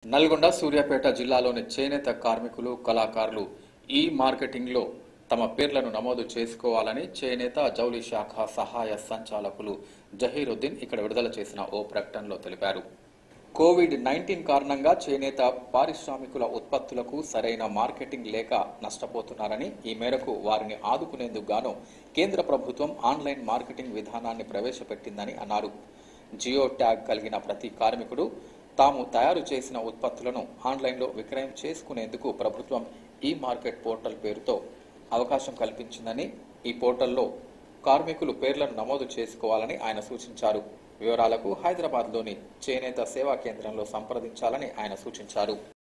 నల్గొండ సూర్యాపేట జిల్లాలోని చేనేత కార్మికులు కళాకారులు ఈ మార్కెటింగ్లో తమ పేర్లను నమోదు చేసుకోవాలని చేనేత జౌలి శాఖ సహాయ సంచాలకులు జహీరుద్దీన్ ఇక్కడ విడుదల చేసిన ఓ ప్రకటనలో తెలిపారు కోవిడ్ నైన్టీన్ కారణంగా చేనేత పారిశ్రామికుల ఉత్పత్తులకు సరైన మార్కెటింగ్ లేక నష్టపోతున్నారని ఈ మేరకు వారిని ఆదుకునేందుకు గాను కేంద్ర ప్రభుత్వం ఆన్లైన్ మార్కెటింగ్ విధానాన్ని ప్రవేశపెట్టిందని అన్నారు జియో ట్యాగ్ కలిగిన ప్రతి కార్మికుడు తాము తయారు చేసిన ఉత్పత్తులను ఆన్లైన్లో విక్రయం చేసుకునేందుకు ప్రభుత్వం ఈ మార్కెట్ పోర్టల్ పేరుతో అవకాశం కల్పించిందని ఈ పోర్టల్లో కార్మికులు పేర్లను నమోదు చేసుకోవాలని ఆయన సూచించారు వివరాలకు హైదరాబాద్లోని చేనేత సేవా కేంద్రంలో సంప్రదించాలని ఆయన సూచించారు